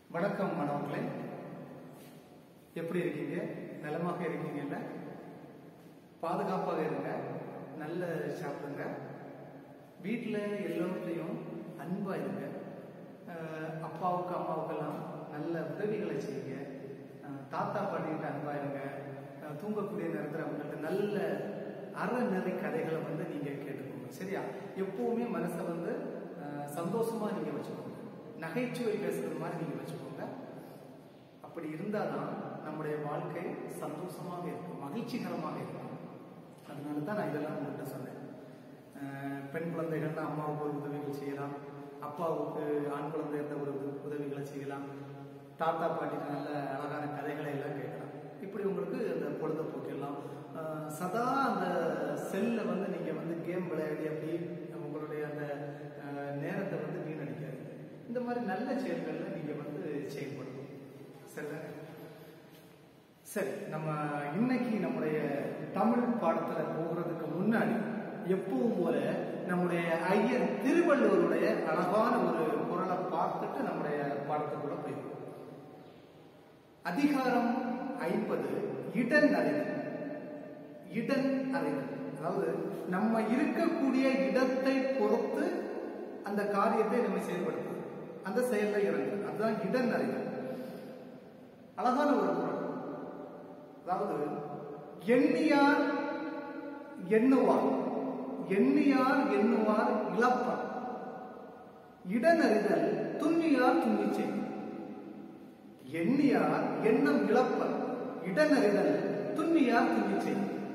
வணக்கம் மாணவர்களே எப்படி இருக்கீங்க நலமாக இருக்கீங்கல்ல பாதுகாப்பாக இருங்க நல்ல சாப்பிடுங்க வீட்டில் எல்லோருத்தையும் அன்பா இருங்க அஹ் அப்பாவுக்கு அம்மாவுக்கெல்லாம் நல்ல உதவிகளை செய்யுங்க அஹ் தாத்தா பாட்டிகிட்ட அன்பா இருங்க அஹ் தூங்கக்கூடிய நேரத்தில் அவங்கள்ட்ட நல்ல அறநெறி கதைகளை வந்து நீங்க கேட்டுக்கோங்க சரியா எப்பவுமே மனசை வந்து அஹ் சந்தோஷமா நீங்க வச்சுக்கோங்க நகைச்சுவை பேசுறது மாதிரி நீங்க வச்சுக்கோங்க அப்படி இருந்தாதான் நம்முடைய வாழ்க்கை சந்தோஷமாக இருக்கும் மகிழ்ச்சிகரமாக இருக்கும் அதனால தான் நான் இதெல்லாம் உங்கள்கிட்ட சொன்னேன் அஹ் பெண் குழந்தைகள்னா அம்மாவுக்கு ஒரு உதவிகள் செய்யலாம் அப்பாவுக்கு ஆண் குழந்தை இருந்த ஒரு உத- உதவிகளை செய்யலாம் தாத்தா பாட்டிக்கு நல்ல அழகான கதைகளை எல்லாம் கேட்கலாம் இப்படி உங்களுக்கு அந்த பொழுதுபோக்கெல்லாம் அஹ் சதா அந்த செல்ல வந்து நீங்க வந்து கேம் விளையாடி அப்படி உங்களுடைய அந்த அஹ், நேரத்தை வந்து வீணடிக்காதீங்க இந்த மாதிரி நல்ல செயல்களில் நீங்க வந்து செயல்படணும் சரிதானே சரி நம்ம இன்னைக்கு நம்முடைய தமிழ் பாடத்துல போகிறதுக்கு முன்னாடி எப்பவும் போல நம்முடைய ஐயர் திருவள்ளுவருடைய அழகான ஒரு குரலை பார்த்துட்டு நம்முடைய பாடத்துக்குள்ள போயிருக்கோம் அதிகாரம் ஐம்பது இடன் அறிதல் இடன் அறிதல் அதாவது நம்ம இருக்கக்கூடிய இடத்தை பொறுத்து அந்த காரியத்தை நம்ம செயல்படுத்துறது அந்த செயல்ல இறங்குது அதுதான் இடன் அறிதல் அழகான ஒரு குரல் அதாவது எண்ணியார் எண்ணுவார் எண்ணியார் எண்ணுவார் இழப்பார் இடனறிதல் துண்ணியார் துண்ணிச்சை எண்ணியார் எண்ணம் இழப்பர் இடனறிதல் துண்ணியார் துண்ணிச்சை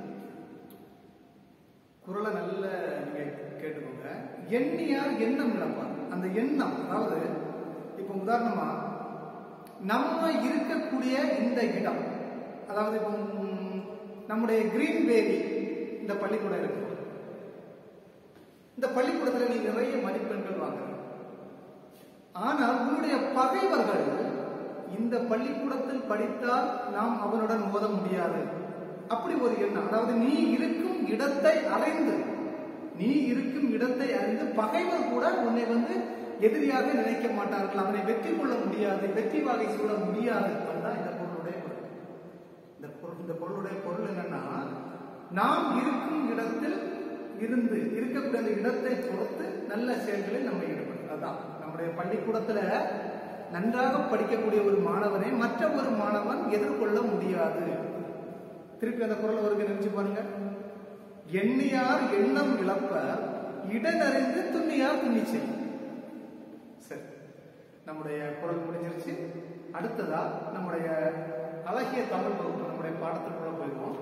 குரலை நல்ல நீங்க கேட்டுக்கோங்க எண்ணியார் எண்ணம் இழப்பார் அந்த எண்ணம் அதாவது இப்போ உதாரணமா நம்ம இருக்கக்கூடிய இந்த இடம் அதாவது இப்போ ம், நம்முடைய கிரீன் வேலி இந்த பள்ளிக்கூடம் இருக்கு இந்த பள்ளிக்கூடத்துல நீ நிறைய மதிப்பெண்கள் வாங்குற ஆனால் உன்னுடைய பகைவர்கள் இந்த பள்ளிக்கூடத்தில் படித்தால் நாம் அவனுடன் மோத முடியாது அப்படி ஒரு எண்ணம் அதாவது நீ இருக்கும் இடத்தை அறிந்து நீ இருக்கும் இடத்தை அறிந்து பகைவர் கூட உன்னை வந்து எதிரியாக நினைக்க மாட்டார்கள் அவனை வெற்றி கொள்ள முடியாது வெற்றி வாகை சூட முடியாது அதுதான் இந்த பொருளுடைய பொருள் இந்த பொருள் இந்த பொருளுடைய பொருள் என்னன்னா நாம் இருக்கும் இடத்தில் இருந்து இருக்கக்கூடிய அந்த இடத்தை பொறுத்து நல்ல செயல்களில் நம்ம ஈடுபடும் அதான் நம்முடைய பள்ளிக்கூடத்துல நன்றாக படிக்கக்கூடிய ஒரு மாணவனை மற்ற ஒரு மாணவன் எதிர்கொள்ள முடியாது திருப்பி அந்த குரல் ஒருங்க நினைச்சு பாருங்க எண்ணியார் எண்ணம் இழப்ப இடனறிந்து துண்ணியார் துணிச்சை சரி நம்முடைய குரல் முடிஞ்சிருச்சு அடுத்ததா நம்முடைய அழகிய தமிழ் வகுப்பு நம்முடைய பாடத்துக்குள்ள போயிடுவோம்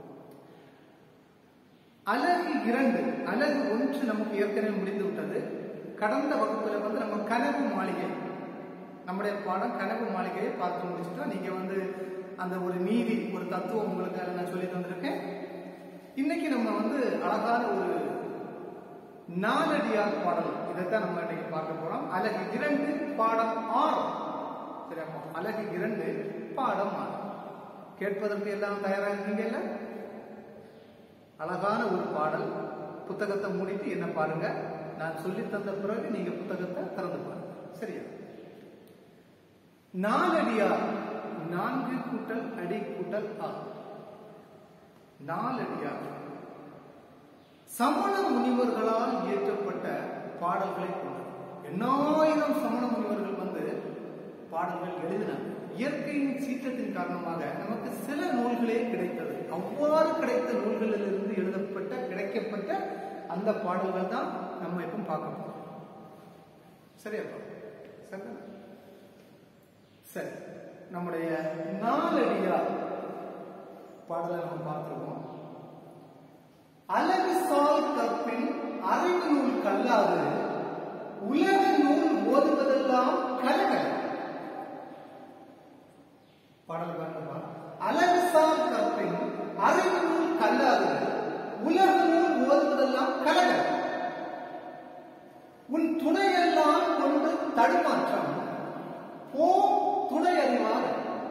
அழகு இரண்டு அழகு ஒன்று நமக்கு ஏற்கனவே முடிந்து விட்டது கடந்த வகுப்புல வந்து நம்ம கனவு மாளிகை நம்முடைய பாடம் கனவு மாளிகையை பார்த்து முடிச்சுட்டோம் நீங்க வந்து அந்த ஒரு நீதி ஒரு தத்துவம் உங்களுக்கு அதில் நான் சொல்லி தந்திருக்கேன் இன்னைக்கு நம்ம வந்து அழகான ஒரு நாலடியார் பாடல் இதைத்தான் நம்ம இன்னைக்கு பார்க்க போறோம் அழகு இரண்டு பாடம் ஆறு சரி அப்போ அழகு இரண்டு பாடம் ஆறு கேட்பதற்கு எல்லாம் தயாரா இருக்கீங்கல்ல அழகான ஒரு பாடல் புத்தகத்தை மூடிட்டு என்ன பாருங்க நான் சொல்லி தந்த பிறகு நீங்க புத்தகத்தை திறந்து பாருங்க சரியா நாலடியார் நான்கு கூட்டல் அடி கூட்டல் ஆ நாலடியார் சமண முனிவர்களால் இயற்றப்பட்ட பாடல்களை கொண்டது எண்ணாயிரம் சமண முனிவர்கள் வந்து பாடல்கள் எழுதினாங்க இயற்கையின் சீற்றத்தின் காரணமாக நமக்கு சில நூல்களே கிடைத்தது அவ்வாறு கிடைத்த நூல்களிலிருந்து எழுதப்பட்ட கிடைக்கப்பட்ட அந்த பாடல்கள் தான் நம்ம இப்போ பார்க்க போறோம் சரியாப்பா சரி சரி நம்முடைய நாலடியார் பாடலை நம்ம பார்த்துருவோம் அழகு சால் கற்பின் அறிவு நூல் கல்லாது உலக நூல் ஓதுவதெல்லாம் கலகல் பாடல் பாருங்கப்பா அழகு சால் கற்பின் அறிவு நூல் கல்லாது உலக நூல் ஓதுவதெல்லாம் கலகல் உன் துணையெல்லாம் கொண்டு தடுமாற்றம் போ துணை அறிவார்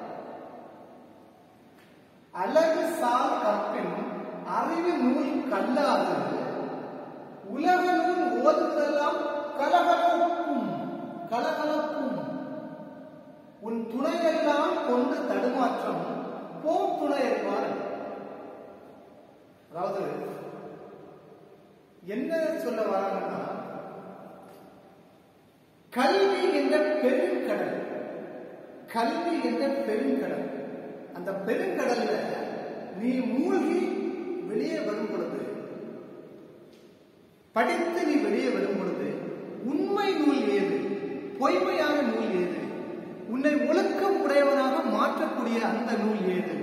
அழகு சால் கற்பின் அறிவு நூல் கல்லாது உலக நூல் ஓதுவதெல்லாம் கலகலப்பும் கலகலப்பும் கொண்டு தடுமாற்றம் போம் துணை அறிவார் அதாவது என்ன சொல்ல வராங்கன்னா கல்வி என்ற பெருங்கடல் கல்வி என்ற பெருங்கடல் அந்த பெருங்கடல்ல நீ மூழ்கி வெளியே வரும் பொழுது படித்து நீ வெளியே வரும் பொழுது உண்மை நூல் ஏது பொய்மையான நூல் ஏது உன்னை ஒழுக்கம் உடையவனாக மாற்றக்கூடிய அந்த நூல் ஏது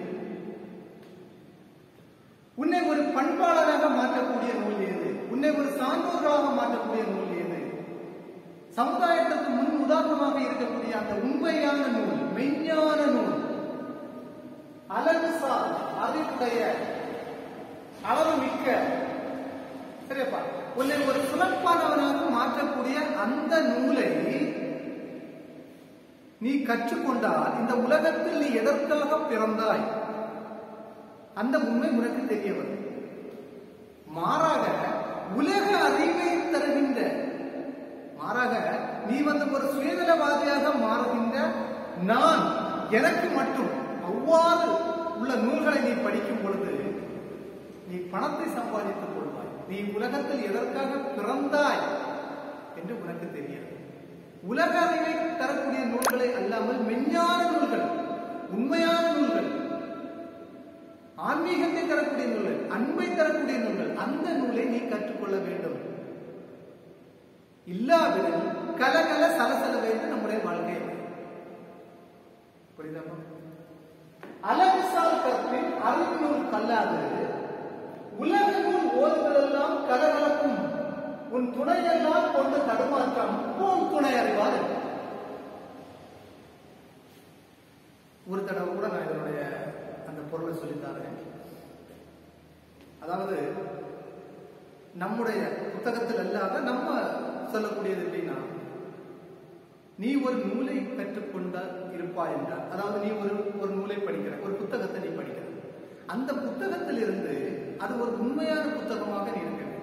உன்னை ஒரு பண்பாளராக மாற்றக்கூடிய நூல் ஏது உன்னை ஒரு சான்றோர்களாக மாற்றக்கூடிய நூல் ஏது சமுதாயத்துக்கு முன் உதாரணமாக இருக்கக்கூடிய அந்த உண்மையான நூல் மெய்ஞான நூல் அழகுசார் அறிவுடைய அளவு மிக்க சரியாப்பா உன்னை ஒரு சிறப்பானவனாக மாற்றக்கூடிய அந்த நூலை நீ கற்றுக்கொண்டால் இந்த உலகத்தில் நீ எதற்காக பிறந்தாய் அந்த உண்மை உனக்கு தெரிய வரும் மாறாக உலக அறிவை தருகின்ற மாறாக நீ வந்து ஒரு சுயநலவாதியாக மாறுகின்ற நான் எனக்கு மட்டும் அவ்வாறு உள்ள நூல்களை நீ படிக்கும் பொழுது நீ பணத்தை சம்பாதித்துக் கொள்வாய் நீ உலகத்தில் எதற்காக பிறந்தாய் என்று உனக்கு தெரியாது உலக அறிவை தரக்கூடிய நூல்களை அல்லாமல் மெஞ்ஞான நூல்கள் உண்மையான நூல்கள் ஆன்மீகத்தை தரக்கூடிய நூல்கள் அன்பை தரக்கூடிய நூல்கள் அந்த நூலை நீ கற்றுக்கொள்ள வேண்டும் இல்லாவிடில் கலகல சலசலவைந்து நம்முடைய வாழ்க்கை புரியுதாமா அழகுசால் கற்பின் அறிவு நூல் கல்லாது உலக நூல் ஓதுவதெல்லாம் கலகலக்கும் உன் துணையெல்லாம் கொண்டு தடுமாற்றம் உன் துணை அறிவார் ஒரு தடவை கூட நான் இதனுடைய அந்த பொருளை சொல்லித்தாரேன் அதாவது நம்முடைய புத்தகத்தில் அல்லாத நம்ம சொல்லக்கூடியது எப்படின்னா நீ ஒரு நூலை கற்றுக்கொண்ட இருப்பாய் என்றால் அதாவது நீ ஒரு ஒரு நூலை படிக்கிற ஒரு புத்தகத்தை நீ படிக்கிற அந்த புத்தகத்தில் இருந்து அது ஒரு உண்மையான புத்தகமாக நீ இருக்க வேண்டும்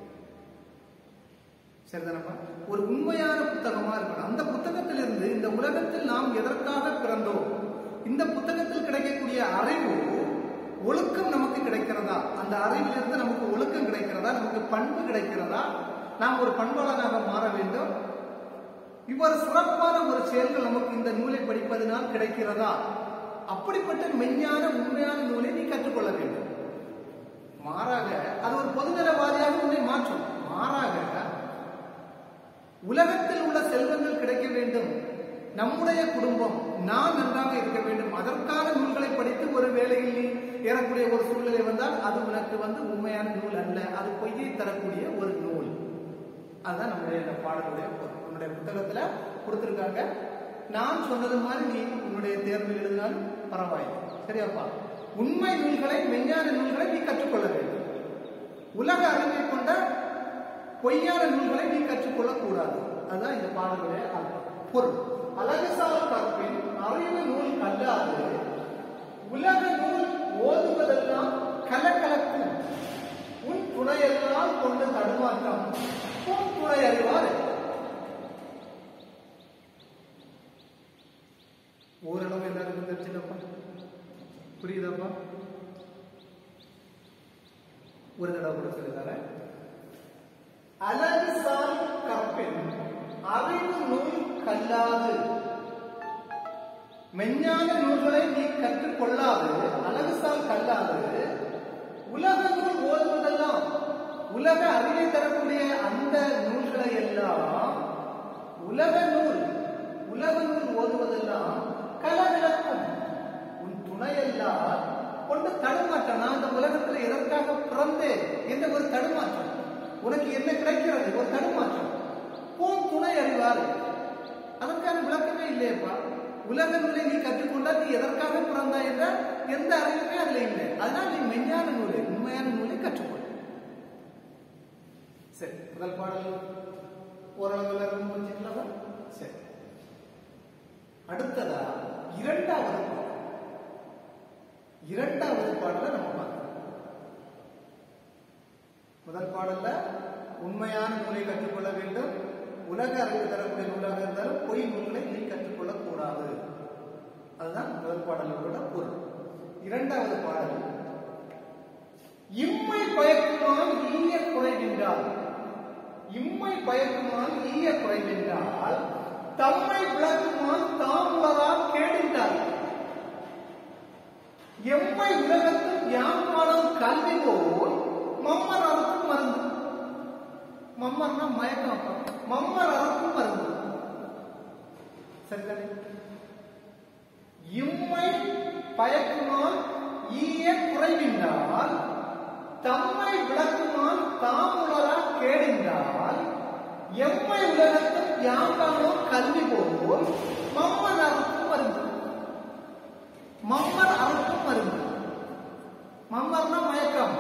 சரிதானப்பா ஒரு உண்மையான புத்தகமா இருக்கணும் அந்த புத்தகத்திலிருந்து இந்த உலகத்தில் நாம் எதற்காக பிறந்தோம் இந்த புத்தகத்தில் கிடைக்கக்கூடிய அறிவு ஒழுக்கம் நமக்கு கிடைக்கிறதா அந்த அறிவிலிருந்து நமக்கு ஒழுக்கம் கிடைக்கிறதா நமக்கு பண்பு கிடைக்கிறதா நாம் ஒரு பண்பாளனாக மாற வேண்டும் இவ்வாறு சிறப்பான ஒரு செயல்கள் நமக்கு இந்த நூலை படிப்பதனால் கிடைக்கிறதா அப்படிப்பட்ட மெஞ்ஞான உண்மையான நூலை நீ கற்றுக்கொள்ள வேண்டும் மாறாக அது ஒரு பொதுநலவாதியாக உன்னை மாற்றும் மாறாக உலகத்தில் உள்ள செல்வங்கள் கிடைக்க வேண்டும் நம்முடைய குடும்பம் நான் நன்றாக இருக்க வேண்டும் அதற்கான நூல்களை படித்து ஒரு வேலையில் நீ ஏறக்கூடிய ஒரு சூழ்நிலை வந்தால் அது உனக்கு வந்து உண்மையான நூல் அல்ல அது பொய்யை தரக்கூடிய ஒரு நூல் அதுதான் நம்முடைய இந்த பாடலுடைய பொருள். உன்னுடைய புத்தகத்துல கொடுத்திருக்காங்க நான் சொன்னது மாதிரி நீ உன்னுடைய தேர்வில் எழுதினாலும் பரவாயில்லை சரியாப்பா உண்மை நூல்களை மெஞ்ஞான நூல்களை நீ கற்றுக்கொள்ள வேண்டும் உலக அறிவை கொண்ட பொய்யான நூல்களை நீ கற்றுக்கொள்ளக் கூடாது அதுதான் இந்த பாடலுடைய அர்த்தம் பொருள் அழகுசால் கற்பின் அறிவு நூல் கல்லாது உலக நூல் ஓதுவதெல்லாம் கலகலக்கும் உன் துணையெல்லாம் கொண்டு தடுமாற்றம் உன் துணை அறிவார் ஓரளவு எல்லாருக்கும் தெரிஞ்சுக்கப்பா புரியுதாப்பா ஒரு தடவை கூட சொல்லி தரேன் அழகுசால் கற்பின் அறிவு நூல் கல்லாது மெஞ்ஞான நூல்களை நீ கற்றுக்கொள்ளாது அழகுசால் கல்லாது உலக நூல் ஓதுவதெல்லாம் உலக அறிவை தரக்கூடிய அந்த நூல்களை எல்லாம் உலக நூல் உலக நூல் ஓதுவதெல்லாம் கலவிளக்கும் உன் துணையெல்லாம் கொண்டு தடுமாற்றம் நான் இந்த உலகத்தில் எதற்காக பிறந்தேன் என்ற ஒரு தடுமாற்றம் உனக்கு என்ன கிடைக்கிறது ஒரு தடுமாற்றம் போன் துணை அறிவார் அதற்கான விளக்கமே இல்லையப்பா உலக நூலை நீ கற்றுக்கொண்டால் நீ எதற்காக பிறந்தாய் என்ற எந்த அறிவுமே அதுல இல்லை அதனால் நீ மெஞ்ஞான நூலை உண்மையான நூலை கற்றுக்கொள் சரி முதல் பாடல் ஓரளவு எல்லாரும் புரிஞ்சுக்கலாமா சரி அடுத்ததா இரண்டாவது பாடல் இரண்டாவது பாடலை நம்ம பார்க்கலாம் முதல் பாடல்ல உண்மையான நூலை கற்றுக்கொள்ள வேண்டும் உலக அறிவு தரக்கூடிய நூலாக இருந்தாலும் பொய் நூல்களை நீ கற்றுக்கொள்ளக் கூடாது அதுதான் முதல் இரண்டாவது பாடல் இம்மை பயக்குமால் ஈய குறைகின்றார் இம்மை பயக்குமால் ஈய குறைகின்றால் தம்மை விளக்குமால் தாம் உலகால் கேடின்றார் எம்மை உலகத்தில் யாம் காணும் கல்வி போல் மம்மர் அறுக்கும் மருந்து மம்மர்னா மயக்கம் மம்மர் அறுக்கும் மருந்து சரிதானே இம்மை பயக்குமால் ஈய குறைகின்றால் தம்மை விளக்குமால் தாம் உலரா கேடின்றால் எம்மை உலகத்தில் யாங்கானோ கல்வி போல் மம்மர் அறுக்கும் மருந்து மம்மர் அறுக்கும் மருந்து மம்மர்னா மயக்கம்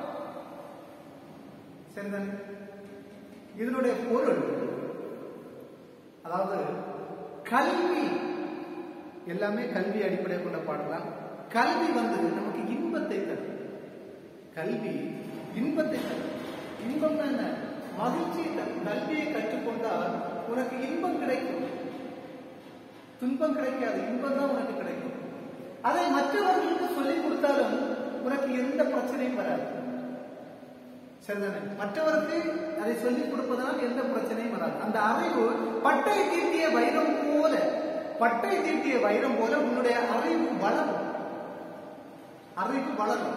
சரிதானே இதனுடைய பொருள் அதாவது கல்வி எல்லாமே கல்வி அடிப்படை கொண்ட பாடலாம் கல்வி வந்து நமக்கு இன்பத்தை தரும் கல்வி இன்பத்தை தரும் இன்பம் என்ன மகிழ்ச்சியை தரும் கல்வியை கற்றுக்கொண்டால் உனக்கு இன்பம் கிடைக்கும் துன்பம் கிடைக்காது இன்பம் தான் உனக்கு கிடைக்கும் அதை மற்றவர்களுக்கு சொல்லிக் கொடுத்தாலும் உனக்கு எந்த பிரச்சனையும் வராது சரிதானே மற்றவருக்கு அதை சொல்லிக் கொடுப்பதனால் எந்த பிரச்சனையும் வராது அந்த அறிவு பட்டை தீட்டிய வைரம் போல பட்டை தீட்டிய வைரம் போல உன்னுடைய அறிவு வளரும் அறிவு வளரும்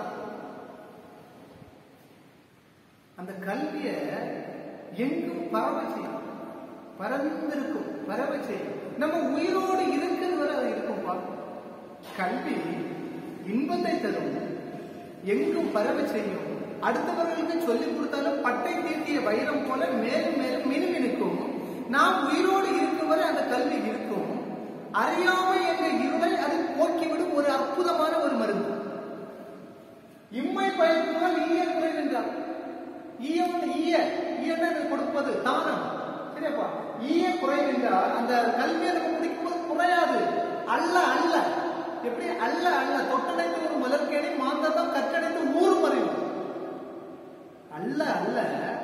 அந்த கல்விய எங்கும் பரவ செய்யும் பரந்திருக்கும் பரவ செய்யும் நம்ம உயிரோடு இருக்கிற வரை அது இருக்கும் பார்க்கும் கல்வி இன்பத்தை தரும் எங்கும் பரவ செய்யும் அடுத்தவர்களுக்கு சொல்லிக் கொடுத்தாலும் பட்டை தீட்டிய வைரம் போல மேலும் மேலும் மினுமினுக்கும் நாம் உயிரோடு இருக்கும் வரை அந்த கல்வி இருக்கும் அறியாமை என்ற இருளை அது போக்கிவிடும் ஒரு அற்புதமான ஒரு மருந்து இம்மை பயன்படுத்தால் ஈய குறைகின்றார் ஈயம் ஈய ஈயன்னா இது கொடுப்பது தானம் சரியாப்பா ஈய குறைகின்றால் அந்த கல்வியை நம்ம குடிக்கும்போது குறையாது அல்ல அல்ல எப்படி அல்ல அல்ல தொட்டடைந்து ஒரு மலர்கேணி மாந்ததான் கற்றடைந்து ஊரும் அறிவு அல்ல அல்ல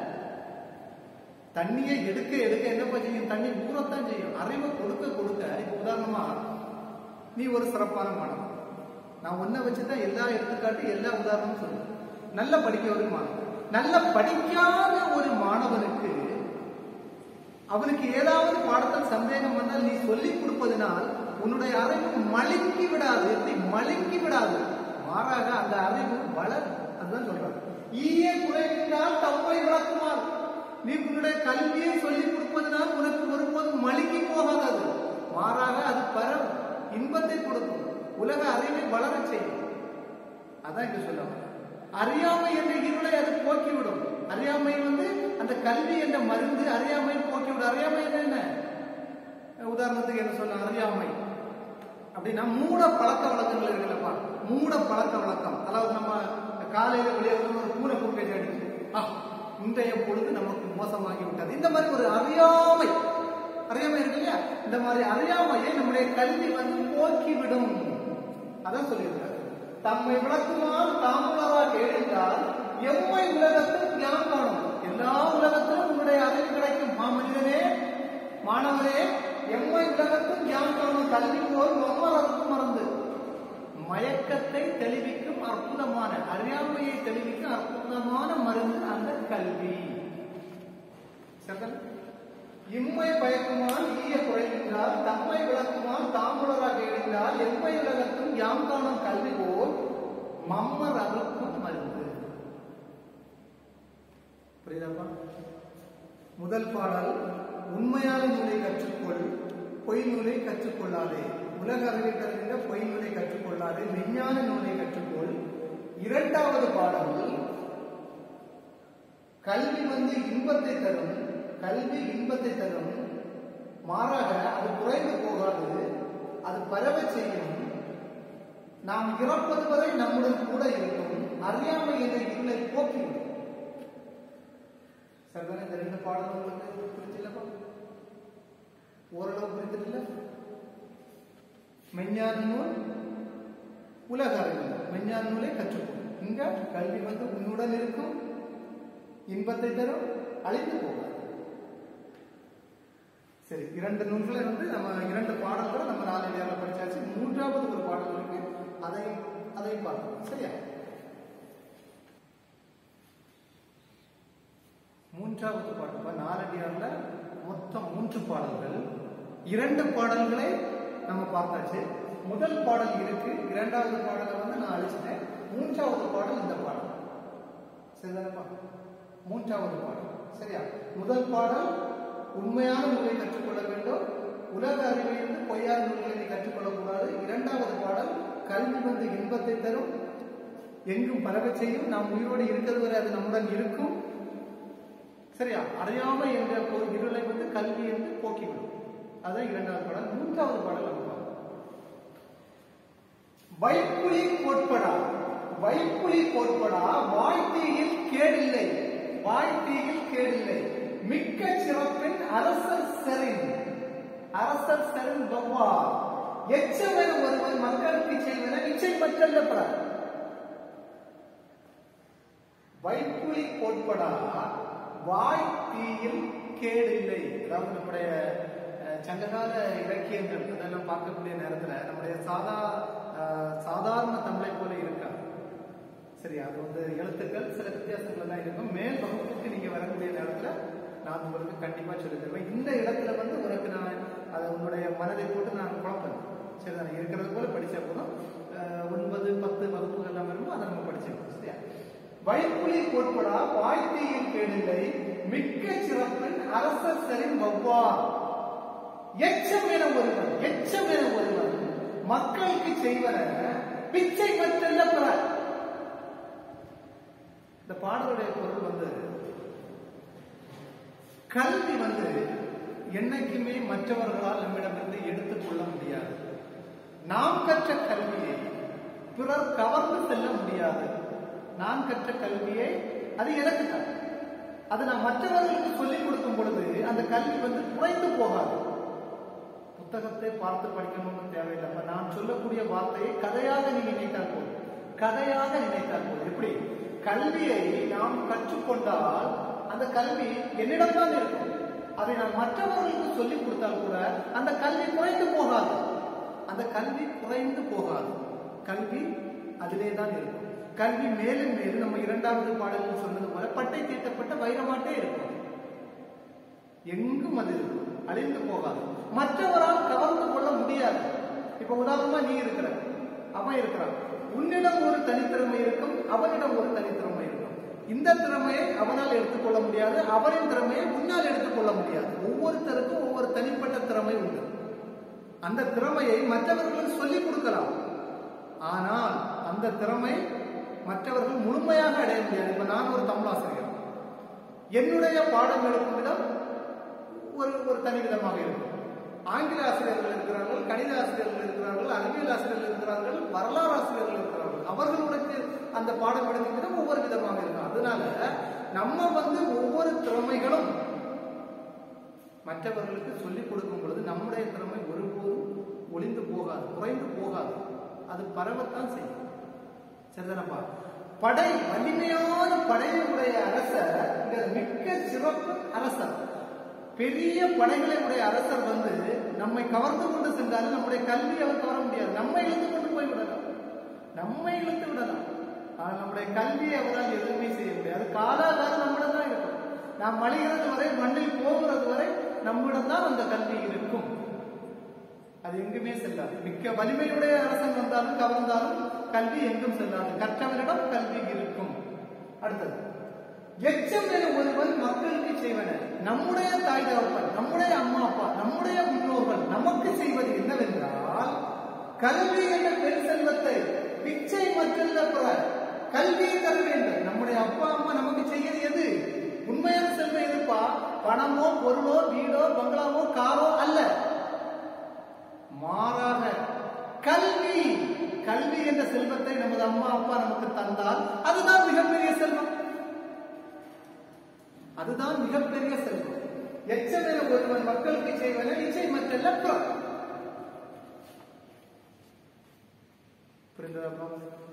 தண்ணியை எடுக்க எடுக்க என்ன செய்யும் தண்ணி ஊறத்தான் செய்யும் அறிவை கொடுக்க கொடுக்க இப்ப உதாரணமா நீ ஒரு சிறப்பான மாணவன் நான் ஒன்ன வச்சுதான் எல்லா எடுத்துக்காட்டு எல்லா உதாரணமும் சொல்லுவேன் நல்ல படிக்க ஒரு மாணவன் நல்ல படிக்காத ஒரு மாணவனுக்கு அவனுக்கு ஏதாவது பாடத்தில் சந்தேகம் வந்தால் நீ சொல்லிக் கொடுப்பதனால் உன்னுடைய அறிவு மழுங்கி விடாது எப்படி மழுங்கி விடாது மாறாக அந்த அறிவு வளரும் அதுதான் சொல்றாங்க ஈய குறைவினால் தம்மை விளக்குமாறு நீ உன்னுடைய கல்வியை சொல்லிக் கொடுப்பதனால் உனக்கு ஒருபோதும் மழுங்கி போகாது மாறாக அது பரவும் இன்பத்தை கொடுக்கும் உலக அறிவை வளர செய்யும் அதான் இங்க சொல்ல வரேன். அறியாமை என்ற இருளை அது போக்கிவிடும் அறியாமை வந்து அந்த கல்வி என்ற மருந்து அறியாமை போக்கிவிடும் அறியாமை என்ன என்ன உதாரணத்துக்கு என்ன சொல்ல அறியாமை அப்படின்னா மூட பழக்க வழக்கங்கள் இருக்குல்லப்பா மூட பழக்க வழக்கம் அதாவது நம்ம காலையில வெளியே வந்து ஒரு பூனை குறுக்கை அடிச்சு ஆ இன்றைய பொழுது நமக்கு மோசமாகி விட்டது இந்த மாதிரி ஒரு அறியாமை அறியாமை இருக்கு இல்லையா இந்த மாதிரி அறியாமையை நம்முடைய கல்வி வந்து போக்கிவிடும் அதான் சொல்லியிருக்காரு தம்மை விளக்குமால் தாமுலரா கேட்டால் எம்மை உலகத்தில் ஞானம் காணும் எல்லா உலகத்திலும் உன்னுடைய அறிவு கிடைக்கும் மாமனிதனே மாணவரே எம்மை உலகத்தில் ஞானம் காணும் கல்வி போல் ஒவ்வொரு அர்த்தம் மறந்து மயக்கத்தை தெளிவிக்கும் அற்புதமான அறியாமையை தெளிவிக்கும் அற்புதமான மருந்து அந்த கல்வி சரிதானே? இம்மை பயக்குமால் ஈய குறைகின்றால் தம்மை விளக்குமால் தாமுலராக எழுந்தால் எம்மை உலகத்தும் யாம் காணும் கல்வி போல் மம்மர் அறுக்கும் மருந்து புரியுதாப்பா முதல் பாடல் உண்மையான நூலை கற்றுக்கொள் பொய் நூலை கற்றுக்கொள்ளாதே உலக அறிவை தருகின்ற பொய் நூலை கற்றுக்கொள்ளாதே விஞ்ஞான நூலை கற்றுக்கொள் இரண்டாவது பாடல் கல்வி வந்து இன்பத்தை தரும் கல்வி இன்பத்தை தரும் மாறாக அது குறைந்து போகாது அது பரவ செய்யும் நாம் இறப்பது வரை நம்முடன் கூட இருக்கும் அறியாமை என்ற இருளை போக்கிவிடும் சரிதானே இந்த ரெண்டு பாடல் உங்களுக்கு புரிஞ்சில்லப்பா ஓரளவு புரிஞ்சில்ல மெஞ்ஞான நூல் உலக அறிவு மெஞ்ஞான நூலை கற்றுக்கொள் இங்க கல்வி வந்து உன்னுடன் இருக்கும் இன்பத்தை தரும் அழிந்து போகாது சரி இரண்டு நூல்களை வந்து நம்ம இரண்டு பாடல்களை நம்ம நாலு நேரம் படிச்சாச்சு மூன்றாவது ஒரு பாடல் இருக்கு அதையும் அதையும் பார்க்கலாம் சரியா மூன்றாவது பாட்டு நாலடியார்ல மொத்தம் மூன்று பாடல்கள் இரண்டு பாடல்களை நம்ம பார்த்தாச்சு முதல் பாடல் இருக்கு இரண்டாவது பாடலை வந்து நான் அழிச்சிட்டேன் மூன்றாவது பாடல் இந்த பாடல் சரிதானப்பா மூன்றாவது பாடல் சரியா முதல் பாடல் உண்மையான நூலை கற்றுக்கொள்ள வேண்டும் உலக அறிவிலிருந்து பொய்யான நூல்களை நீ கற்றுக்கொள்ளக்கூடாது இரண்டாவது பாடல் கல்வி வந்து இன்பத்தை தரும் எங்கும் பரவச் செய்யும் நாம் உயிரோடு இருக்கிறது வரை அது நம்முடன் இருக்கும் சரியா அறியாமை என்ற ஒரு இருளை வந்து கல்வி என்று போக்கிவிடும் அதான் இரண்டாவது பாடல் மூன்றாவது பாடல் நம்ம பார்ப்போம். வைப்புலி கோட்படா வைப்புலி கோட்படா வாய்த்தீயில் கேடில்லை வாய்த்தீயில் கேடில்லை மிக்க சிறப்பின் அரசர் செரின் அரசர் செரின் பவ்வா எச்சமென ஒருவன் மக்களுக்கு செய்வன நிச்சயமற்றல்ல பிற வைப்புலி கோட்படா வாய் தீயில் கேடில்லை அதாவது நம்முடைய அஹ், சங்ககால இலக்கியங்கள் இதெல்லாம் பார்க்கக்கூடிய நேரத்துல நம்முடைய சாதா அஹ், சாதாரண தமிழை போல இருக்காது சரி அது வந்து எழுத்துக்கள் சில வித்தியாசங்கள் எல்லாம் இருக்கும் மேல் வகுப்புக்கு நீங்க வரக்கூடிய நேரத்துல நான் உங்களுக்கு கண்டிப்பா சொல்லி தருவேன் இந்த இடத்துல வந்து உனக்கு நான் அதை உன்னுடைய மனதை போட்டு நான் குழப்பேன் சரி நான் இருக்கிறது போல படிச்சா போதும் அஹ், ஒன்பது பத்து வகுப்புகள் எல்லாம் வரும்போது அதை நம்ம படிச்சிருக்கோம் சரியா வைப்புலி கோட்படா வாய்த்தீயில் கேடில்லை மிக்க சிறப்பின் அரசர் சரின் வவ்வார் எச்சமென ஒருவன் எச்சமென ஒருவன் மக்களுக்கு செய்வன பிச்சை மற்றல்ல பிற இந்த பாடலுடைய பொருள் வந்து கல்வி வந்து என்னைக்குமே மற்றவர்களால் நம்மிடமிருந்து எடுத்துக் கொள்ள முடியாது நாம் கற்ற கல்வியை பிறர் கவர்ந்து செல்ல முடியாது நான் கற்ற கல்வியை அது எனக்கு தான் அது நான் மற்றவர்களுக்கு சொல்லிக் கொடுக்கும் பொழுது அந்த கல்வி வந்து குறைந்து போகாது புத்தகத்தை பார்த்து படிக்கணும்னு தேவையில்லை அப்ப நான் சொல்லக்கூடிய வார்த்தையை கதையாக நீ நினைத்தால் போதும் கதையாக நினைத்தால் போதும் எப்படி கல்வியை நாம் கற்றுக்கொண்டால் அந்த கல்வி என்னிடம் தான் இருக்கும் அதை நான் மற்றவர்களுக்கு சொல்லிக் கொடுத்தால் கூட அந்த கல்வி குறைந்து போகாது அந்த கல்வி குறைந்து போகாது கல்வி அதிலே தான் இருக்கும் கல்வி மேலும் மேலும் நம்ம இரண்டாவது பாடலில் சொன்னது போல பட்டை தீட்டப்பட்ட வைரமாட்டே இருக்கும் எங்கும் அது இருக்கும் அழிந்து போகாது மற்றவரால் கவர்ந்து கொள்ள முடியாது இப்ப உதாரணமா நீ இருக்கிற அவன் இருக்கிறான் உன்னிடம் ஒரு தனித்திறமை இருக்கும் அவனிடம் ஒரு தனித்திறமை இருக்கும் இந்த திறமையை அவனால் எடுத்துக்கொள்ள முடியாது அவரின் திறமையை உன்னால் எடுத்துக்கொள்ள முடியாது ஒவ்வொருத்தருக்கும் ஒவ்வொரு தனிப்பட்ட திறமை உண்டு அந்த திறமையை மற்றவர்களுக்கு சொல்லிக் கொடுக்கலாம் ஆனால் அந்த திறமை மற்றவர்கள் முழுமையாக அடைய முடியாது இப்ப நான் ஒரு தமிழாசிரியர் என்னுடைய பாடம் எடுக்கும் விதம் ஒரு ஒரு தனி விதமாக இருக்கும் ஆங்கில ஆசிரியர்கள் இருக்கிறார்கள் கணித ஆசிரியர்கள் இருக்கிறார்கள் அறிவியல் ஆசிரியர்கள் இருக்கிறார்கள் வரலாறு ஆசிரியர்கள் இருக்கிறார்கள் அவர்களுக்கு அந்த பாடம் எடுக்கும் விதம் ஒவ்வொரு விதமாக இருக்கும் அதனால நம்ம வந்து ஒவ்வொரு திறமைகளும் மற்றவர்களுக்கு சொல்லிக் கொடுக்கும் பொழுது நம்முடைய திறமை ஒருபோதும் ஒளிந்து போகாது குறைந்து போகாது அது பரவத்தான் செய்யும் சரிதானப்பா படை வலிமையான படையினுடைய அரசர் இங்க மிக்க சிறப்பு அரசர் பெரிய படைகளை உடைய அரசர் வந்து நம்மை கவர்ந்து கொண்டு சென்றாலும் நம்முடைய கல்வி அவர் கவர முடியாது நம்மை இழுத்து கொண்டு போய் விடலாம் நம்மை இழுத்து விடலாம் ஆனால் நம்முடைய கல்வியை அவரால் எதுவுமே செய்ய முடியாது காலாகாலம் நம்மிடம் தான் இருக்கும் நாம் மலைகிறது வரை மண்ணில் போகிறது வரை நம்மிடம் தான் அந்த கல்வி இருக்கும் அது எங்குமே செல்லாது மிக்க வலிமையுடைய அரசன் வந்தாலும் கவர்ந்தாலும் கல்வி எங்கும் செல்லாது கற்றவரிடம் கல்வி இருக்கும் அடுத்தது எச்சம் என ஒருவன் மக்களுக்கு செய்வன நம்முடைய தாய் தகப்பன் நம்முடைய அம்மா அப்பா நம்முடைய முன்னோர்கள் நமக்கு செய்வது என்னவென்றால் கல்வி என்ற பெண் செல்வத்தை பிச்சை மற்றல்ல பிற கல்வியை தர வேண்டும் நம்முடைய அப்பா அம்மா நமக்கு செய்யறது எது உண்மையான செல்வம் எதுப்பா பணமோ பொருளோ வீடோ பங்களாவோ காரோ அல்ல மாறாக கல்வி கல்வி என்ற செல்வத்தை நமது அம்மா அப்பா நமக்கு தந்தால் அதுதான் மிகப்பெரிய செல்வம் அதுதான் மிகப்பெரிய செல்வம் எச்சமென ஒருவன் மக்களுக்கு செய்வன நிச்சயம் மற்றல்ல புறம் புரிந்ததா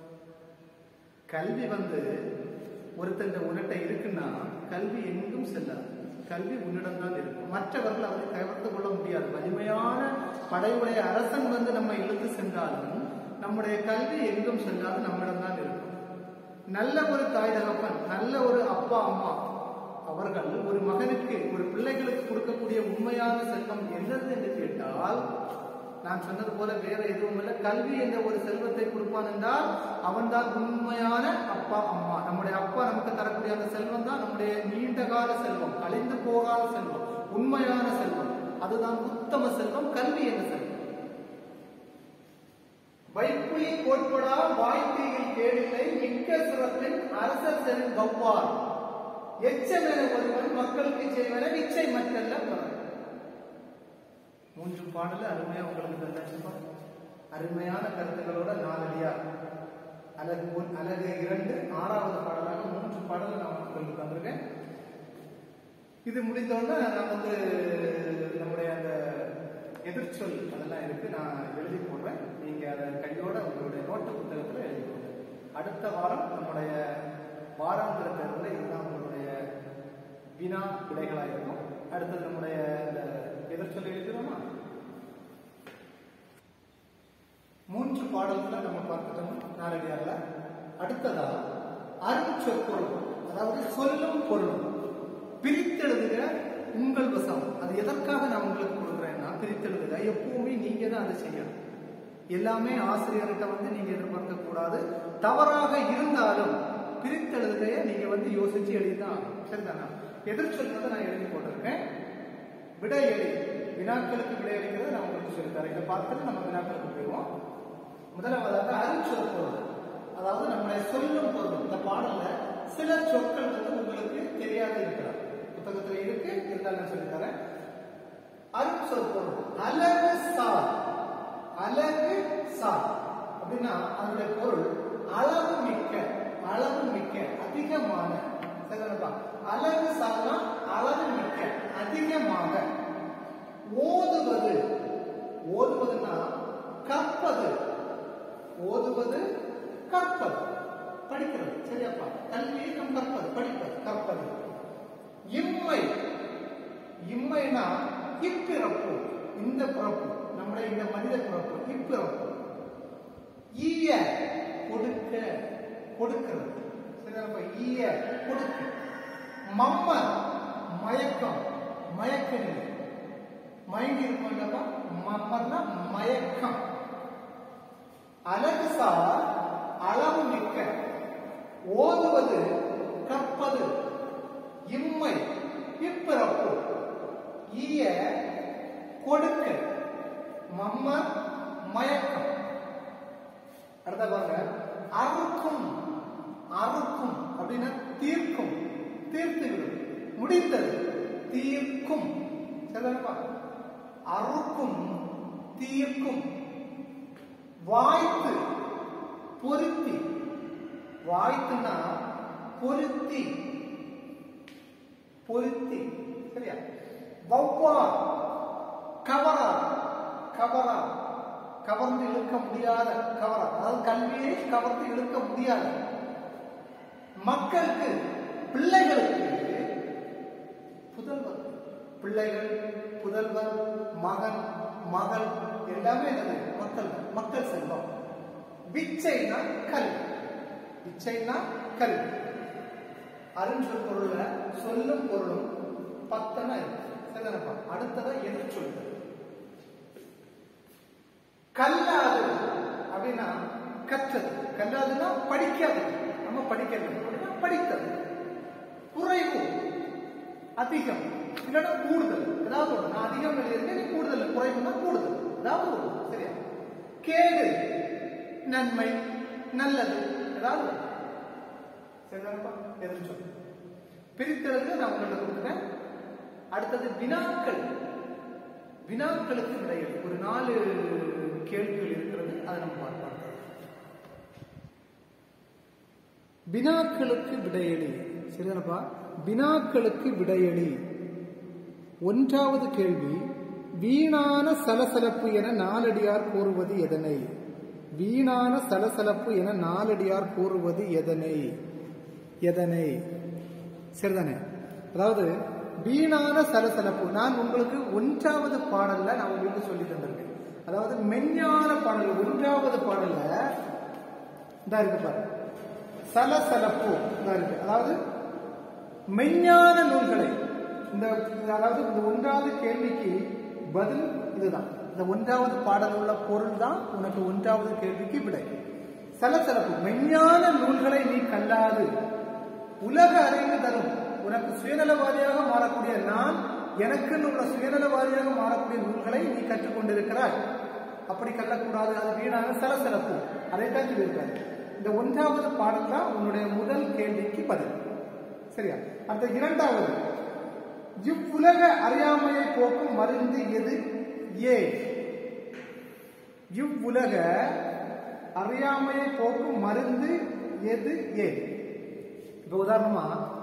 கல்வி வந்து ஒருத்தன் உன்னிட்ட இருக்குன்னா கல்வி எங்கும் செல்லாது கல்வி உன்னிடம் தான் இருக்கும் மற்றவர்கள் அவரை கவர்ந்து கொள்ள முடியாது வலிமையான படையுடைய அரசன் வந்து நம்ம இழுத்து சென்றாலும் நம்முடைய கல்வி எங்கும் செல்லாது நம்மிடம் தான் இருக்கும் நல்ல ஒரு தாய் தகப்பன் நல்ல ஒரு அப்பா அம்மா அவர்கள் ஒரு மகனுக்கு ஒரு பிள்ளைகளுக்கு கொடுக்கக்கூடிய உண்மையான செல்வம் என்னது என்று கேட்டால் நான் சொன்னது போல வேற எதுவும் இல்லை கல்வி என்ற ஒரு செல்வத்தை கொடுப்பான் என்றால் அவன்தான் உண்மையான அப்பா அம்மா நம்முடைய அப்பா நமக்கு தரக்கூடிய அந்த செல்வம் தான் நம்முடைய நீண்ட கால செல்வம் அழிந்து போகாத செல்வம் உண்மையான செல்வம் அதுதான் உத்தம செல்வம் கல்வி என்ற செல்வம் வைப்புலி கோட்படா வாய்த்தீயில் கேடில்லை மிக்க சிறப்பின் அரசர் செல் வவ்வார் எச்சமென ஒருவன் மக்களுக்கு செய்வன இச்சை மக்கள்ல பிறன் மூன்று பாடல அருமையா உங்களுக்கு தந்தாச்சுப்பா அருமையான கருத்துக்களோட நாலடியா அழகு ஒன் அழகு இரண்டு ஆறாவது பாடலாக மூன்று பாடலை நான் உங்களுக்கு தந்திருக்கேன் இது முடிந்தோடனே நான் வந்து நம்முடைய அந்த எதிர்ச்சொல் அதெல்லாம் இருக்கு நான் எழுதி போடுறேன் நீங்க அதை கையோட உங்களுடைய நோட்டு புத்தகத்துல எழுதி போடுங்க அடுத்த வாரம் நம்முடைய வாராந்திர தேர்வுல இதுதான் உங்களுடைய வினா விடைகளா இருக்கும் அடுத்தது நம்முடைய இந்த எதிர்ச்சொல் எழுதுறோமா மூன்று பாடல்களை நம்ம பார்த்துட்டோம் நாளடியார்ல அடுத்ததா அருஞ்சொற்பொருள் அதாவது சொல்லும் பொருளும் பிரித்தெழுதுக உங்கள் வசம் அது எதற்காக நான் உங்களுக்கு கொடுக்குறேன்னா பிரித்தெழுதுக எப்பவுமே நீங்க தான் அதை செய்யணும் எல்லாமே ஆசிரியர்கிட்ட வந்து நீங்க எதிர்பார்க்க கூடாது தவறாக இருந்தாலும் பிரித்தெழுதுகைய நீங்க வந்து யோசிச்சு எழுதிதான் ஆகணும். சரிதானா எதிர்ச்சொல் வந்து நான் எழுதி போட்டிருக்கேன் விடை எழுதி வினாக்களுக்கு விடை அளிக்கிறது நான் உங்களுக்கு சொல்லித்தரேன் இதை பார்த்துட்டு நம்ம வினாக்களுக்கு போயிடுவோம் முதலாவதாக அருஞ்சொல் பொருள் அதாவது நம்முடைய சொல்லும் பொருள் இந்த பாடல்ல சில சொற்கள் வந்து உங்களுக்கு தெரியாத இருக்கலாம் புத்தகத்துல இருக்கு இருந்தாலும் நான் சொல்லித்தரேன் அருஞ்சொல் பொருள் அழகு சார் அழகு சார் அப்படின்னா அதனுடைய பொருள் அளவு மிக்க அளவு மிக்க அதிகமான சரிதானப்பா அழகு சார்னா அளவு மிக்க அதிகமாக ஓதுவது ஓதுவதுன்னா கற்பது ஓதுவது கற்பது படிக்கிறது சரியாப்பா கல்வியை நம் கற்பது படிப்பது கற்பது இம்மை இம்மைனா இப்பிறப்பு இந்த பிறப்பு நம்முடைய இந்த மனித பிறப்பு இப்பிறப்பு ஈய கொடுக்க கொடுக்கிறது சரிதானப்பா ஈய கொடுக்க மம்ம மயக்கம் மயக்க நிலை மைண்ட் இருக்கும் இல்லப்பா மம்மர்னா மயக்கம் அழகு சார் அளவு மிக்க ஓதுவது கற்பது இம்மை இப்பிறப்பு ஈய கொடுக்க மம்ம மயக்கம் அடுத்த பாருங்க அறுக்கும் அறுக்கும் அப்படின்னா தீர்க்கும் தீர்த்து விடும் முடிந்தது தீர்க்கும் சரிதானப்பா அறுக்கும் தீர்க்கும் வாய்த்து பொருத்தி வாய்த்துனா பொருத்தி பொருத்தி சரியா வௌவார் கவரா கவரா கவர்ந்து இழுக்க முடியாத கவரா அதாவது கல்வியை கவர்ந்து இழுக்க முடியாது மக்களுக்கு பிள்ளைகளுக்கு புதல்வர் பிள்ளைகள் புதல்வர் மகன் மகள் எல்லாமே என்னது மக்கள் மக்கள் செல்வம் பிச்சைனா கல்வி பிச்சைனா கல்வி அருஞ்சொல் பொருள்ல சொல்லும் பொருளும் பத்தனா இருக்கு சரிதானப்பா அடுத்ததா எதிர்ச்சொல் கல்லாது அப்படின்னா கற்றது கல்லாதுன்னா படிக்காது நம்ம படிக்கிறது அப்படின்னா படித்தது குறைவு அதிகம் இல்லைன்னா கூடுதல் ஏதாவது ஒண்ணு நான் அதிகம் எழுதியிருக்கேன் நீ கூடுதல் குறைவுன்னா கூடுதல் ஏதாவது ஒண்ணு சரியா கேடு நன்மை நல்லது ஏதாவது ஒண்ணு சரிதானப்பா எதிர்ச்சொல் பிரித்தெழுது நான் உங்கள்ட்ட கொடுத்துட்டேன் அடுத்தது வினாக்கள் வினாக்களுக்கு விடைகள் ஒரு நாலு கேள்விகள் இருக்கிறது அதை நம்ம பார்க்கலாம் வினாக்களுக்கு விடையளி சரிதானப்பா வினாக்களுக்கு விடையளி ஒன்றாவது கேள்வி வீணான சலசலப்பு என நாலடியார் கூறுவது எதனை வீணான சலசலப்பு என நாலடியார் கூறுவது எதனை எதனை சரிதானே அதாவது வீணான சலசலப்பு நான் உங்களுக்கு ஒன்றாவது பாடல்ல நான் உங்களுக்கு சொல்லி தந்திருக்கேன் அதாவது மெஞ்ஞான பாடல் ஒன்றாவது பாடல்ல இதா இருக்கு பாரு சலசலப்பு இதா இருக்கு அதாவது மெஞ்ஞான நூல்களை இந்த அதாவது இந்த ஒன்றாவது கேள்விக்கு பதில் இதுதான் இந்த ஒன்றாவது பாடல் உள்ள பொருள் தான் உனக்கு ஒன்றாவது கேள்விக்கு விடை சலசலப்பு மெஞ்ஞான நூல்களை நீ கல்லாது உலக அறிவு தரும் உனக்கு சுயநலவாதியாக மாறக்கூடிய நான் எனக்குன்னு உள்ள சுயநலவாதியாக மாறக்கூடிய நூல்களை நீ கற்றுக்கொண்டிருக்கிறாய் அப்படி கல்லக்கூடாது அது வீணான சலசலப்பு அதைத்தான் சொல்லியிருக்காரு இந்த ஒன்றாவது பாடல் தான் உன்னுடைய முதல் கேள்விக்கு பதில் சரியா அடுத்த இரண்டாவது இவ்வுலக அறியாமையை போக்கும் மருந்து எது ஏ இவ்வுலக அறியாமையை போக்கும் மருந்து எது ஏ இப்ப உதாரணமா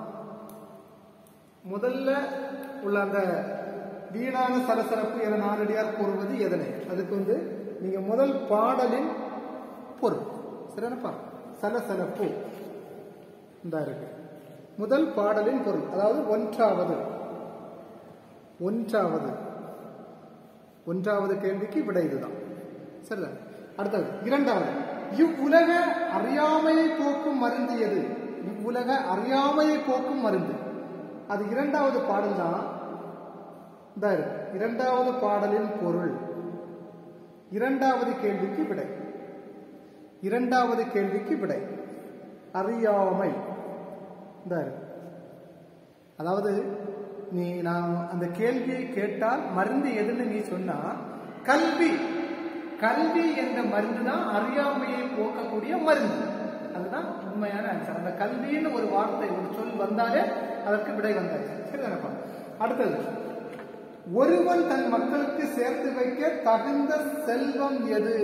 முதல்ல உள்ள அந்த வீணான சலசலப்பு என நாலடியார் கூறுவது எதனை அதுக்கு வந்து நீங்க முதல் பாடலின் பொருள் சரியானப்பா சலசலப்பு இந்த இருக்கு முதல் பாடலின் பொருள் அதாவது ஒன்றாவது ஒன்றாவது ஒன்றாவது கேள்விக்கு விடை இதுதான் சரிதான் அடுத்தது இரண்டாவது இவ்வுலக அறியாமையை போக்கும் மருந்து எது இவ்வுலக அறியாமையை போக்கும் மருந்து அது இரண்டாவது பாடல் தான் இந்த இருக்கு இரண்டாவது பாடலின் பொருள் இரண்டாவது கேள்விக்கு விடை இரண்டாவது கேள்விக்கு விடை அறியாமை இந்த இருக்கு அதாவது நீ நான் அந்த கேள்வியை கேட்டால் மருந்து எதுன்னு நீ சொன்னா கல்வி கல்வி என்ற மருந்து தான் அறியாமையை போக்கக்கூடிய மருந்து அதுதான் உண்மையான ஆன்சர் அந்த கல்வின்னு ஒரு வார்த்தை ஒரு சொல் வந்தாலே அதற்கு விடை வந்தாச்சு சரிதானப்பா அடுத்தது ஒருவன் தன் மக்களுக்கு சேர்த்து வைக்க தகுந்த செல்வம் எது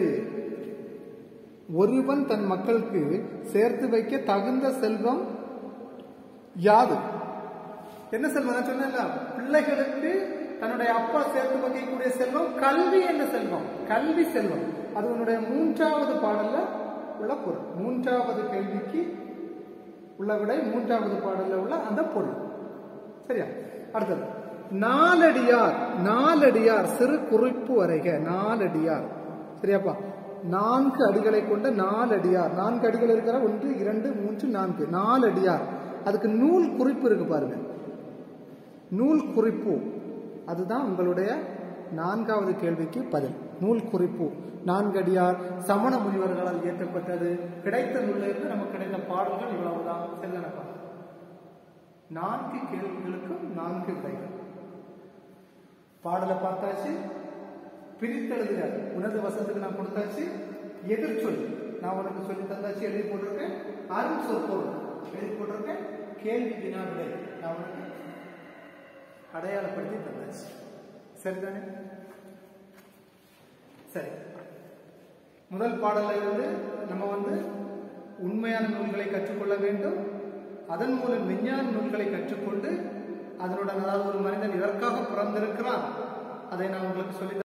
ஒருவன் தன் மக்களுக்கு சேர்த்து வைக்க தகுந்த செல்வம் யாது என்ன செல்வம் நான் சொன்னேன்ல பிள்ளைகளுக்கு தன்னுடைய அப்பா சேர்த்து வைக்கக்கூடிய செல்வம் கல்வி என்ற செல்வம் கல்வி செல்வம் அது உன்னுடைய மூன்றாவது பாடல்ல உள்ள பொருள் மூன்றாவது கேள்விக்கு உள்ள விடை மூன்றாவது பாடல்ல உள்ள அந்த பொருள் சரியா அடுத்தது நாலடியார் நாலடியார் சிறு குறிப்பு வரைக நாலடியார் சரியாப்பா நான்கு அடிகளை கொண்ட நாலடியார் நான்கு அடிகள் இருக்கிற ஒன்று இரண்டு மூன்று நான்கு நாலடியார் அதுக்கு நூல் குறிப்பு இருக்கு பாருங்க நூல் குறிப்பு அதுதான் உங்களுடைய நான்காவது கேள்விக்கு பதில் நூல் குறிப்பு நான்கடியார் சமண முனிவர்களால் இயற்றப்பட்டது கிடைத்த நூலிலிருந்து நமக்கு கிடைத்த பாடல்கள் இவ்வளவுதான் செல்லனப்பா நான்கு கேள்விகளுக்கும் நான்கு விடைகள் பாடலை பார்த்தாச்சு பிரித்தெழுதுக உனது வசத்துக்கு நான் கொடுத்தாச்சு எதிர்ச்சொல் நான் உனக்கு சொல்லி தந்தாச்சு எழுதி போட்டிருக்கேன் அருண் சொற்பொருள் எழுதி போட்டிருக்கேன் கேள்வி வினா விடை நான் உனக்கு அடையாளப்படுத்தி தந்தாச்சு சரிதானே சரி முதல் பாடல்ல இருந்து நம்ம வந்து உண்மையான நூல்களை கற்றுக்கொள்ள வேண்டும் அதன் மூலம் விஞ்ஞான நூல்களை கற்றுக்கொண்டு அதனுடன் அதாவது ஒரு மனிதன் இதற்காக பிறந்திருக்கிறான் அதை நான் உங்களுக்கு சொல்லி